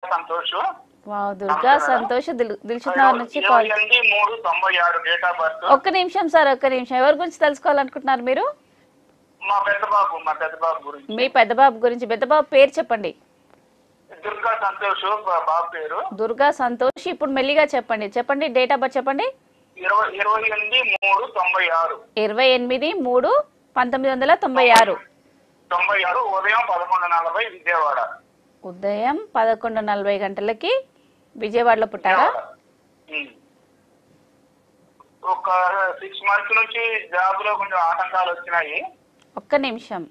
Santosh wow Durga Santosh దిల్ Dilsukhnagar నుంచి ఇరవై కాల్ ఎనిమిది మూడు తొంభై ఆరు డేట్ ఆఫ్ బర్త్ ఒక్క నిమిషం సార్ ఒక్క నిమిషం ఎవరి గురించి తెలుసుకోవాలనుకుంటున్నారు మీరు మా పెద్ద బాబు మా పెద్ద బాబు గురించి మీ పెద్ద బాబు గురించి పెద్ద బాబు పేరు చెప్పండి దుర్గా సంతోష్ బా- బాబు పేరు దుర్గా సంతోష్ ఇప్పుడు మెల్లిగా చెప్పండి చెప్పండి డేట్ ఆఫ్ బర్త్ చెప్పండి ఇరవై ఇరవై ఎనిమిది మూడు తొంభై ఆరు ఇరవై ఎనిమిది మూడు పంతొమ్మిది వందల తొంభై ఆరు తొంభై ఆరు ఉదయం పదకొండు నలభై విజయవాడ ఉదయం పదకొండు నలభై గంటలకి విజయవాడలో పుట్టారా ఉమ్. ఒక సిక్స్ మంత్స్ నుంచి జాబ్ లో కొంచెం ఆటంకాలు వచ్చినాయి ఒక్క నిమిషం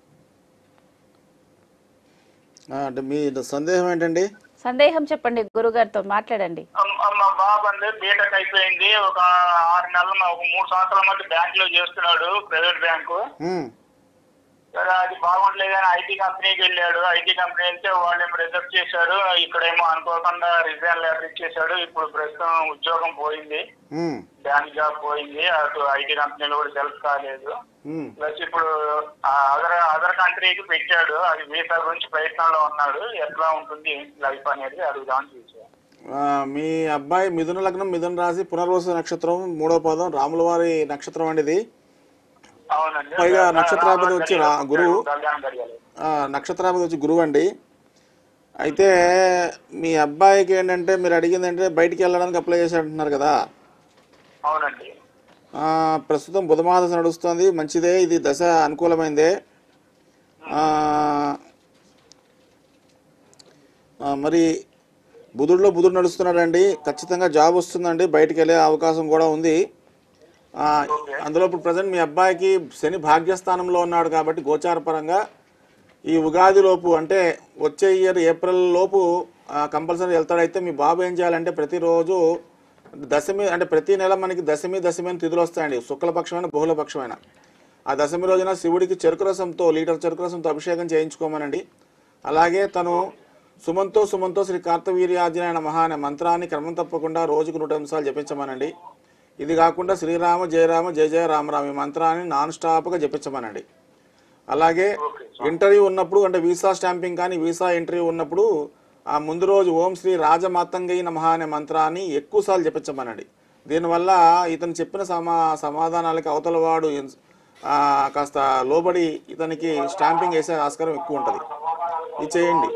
ఆ, అంటే మీ సందేహం ఏంటండి సందేహం చెప్పండి గురుగారితో మాట్లాడండి అమ్- మా బాబు అంటే బీటెక్ అయిపోయింది ఒక ఆరు నెలలు ఒక మూడు సంవత్సరాల మధ్య బ్యాంక్ లో చేస్తున్నాడు ప్రైవేట్ బ్యాంకు ఉమ్, సరే అది బాగుండలేదు అని ఐటీ కంపెనీకి వెళ్ళాడు ఐటీ కంపెనీ వెళ్తే వాళ్ళు ఏమో రిజెక్ట్ చేశారు ఇక్కడేమో అనుకోకుండా రిజైన్ లెటర్ ఇచ్చేశాడు ఇప్పుడు ప్రస్తుతం ఉద్యోగం పోయింది ఉమ్, బ్యాంక్ జాబ్ పోయింది అటు ఐటీ కంపెనీలో కూడా సెలెక్ట్ కాలేదు ఉమ్. ప్లస్ ఇప్పుడు అదర్ అదర్ కంట్రీకి పెట్టాడు అది వీసా గురించి ప్రయత్నంలో ఉన్నాడు ఎట్లా ఉంటుంది లైఫ్ అనేది అడుగుదామని చూసాను ఆ, మీ అబ్బాయి మిథున లగ్నం మిథున రాశి పునర్వసు నక్షత్రం మూడో పదం రాముల వారి నక్షత్రం అండి ఇది అవునండి పైగా నక్షత్రాధిపతి వచ్చి రా- గురువు. కళ్యాణ్ గడియాలి ఆ, నక్షత్రాధిపతి వచ్చి గురువు అండి అయితే మీ అబ్బాయికి ఏంటంటే మీరు అడిగింది అంటే బయటికి వెళ్ళడానికి అప్లై చేసి అంటున్నారు కదా అవునండి ఆ, ప్రస్తుతం బుధమాదశ నడుస్తుంది మంచిదే ఇది దశ అనుకూలమైందే ఆ, ఆ, మరి బుధుడిలో బుధుడు నడుస్తున్నాడండి ఖచ్చితంగా జాబ్ వస్తుందండి బయటికి వెళ్ళే అవకాశం కూడా ఉంది ఆ, అందులో ఇప్పుడు ప్రజెంట్ మీ అబ్బాయికి శని భాగ్యస్థానంలో ఉన్నాడు కాబట్టి గోచార పరంగా ఈ ఉగాది లోపు అంటే వచ్చే ఇయర్ ఏప్రిల్ లోపు కంపల్సరీ వెళ్తాడైతే మీ బాబు ఏం చేయాలంటే ప్రతిరోజు దశమి అంటే ప్రతి నెల మనకి దశమి దశమి అని తిథులు వస్తాయండి శుక్లపక్షమైన బహుళపక్షమైన ఆ దశమి రోజున శివుడికి చెరుకు రసంతో లీటర్ చెరుకు రసంతో అభిషేకం చేయించుకోమనండి అలాగే తను సుమంతో సుమంతో శ్రీ కార్తవీర్యార్జున నమః అనే మంత్రాన్ని క్రమం తప్పకుండా రోజుకు నూట నిమిషాలు జపించమనండి ఇది కాకుండా శ్రీరామ జయరామ జయ జయ రామరామ ఈ మంత్రాన్ని నాన్ స్టాప్గా జపించమనండి అలాగే ఇంటర్వ్యూ ఉన్నప్పుడు అంటే వీసా స్టాంపింగ్ కానీ వీసా ఇంటర్వ్యూ ఉన్నప్పుడు ఆ ముందు రోజు ఓం శ్రీ రాజమాతంగై నమః అనే మంత్రాన్ని ఎక్కువసార్లు జపించమనండి దీనివల్ల ఇతను చెప్పిన సమా సమాధానాలకి అవతల వాడు ఇన్- ఆ, కాస్త లోబడి ఇతనికి స్టాంపింగ్ వేసే ఆస్కారం ఎక్కువ ఉంటుంది ఇది చేయండి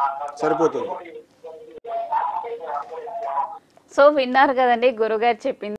సరిపోతుంది సో విన్నారు కదండి గురుగారు చెప్పింది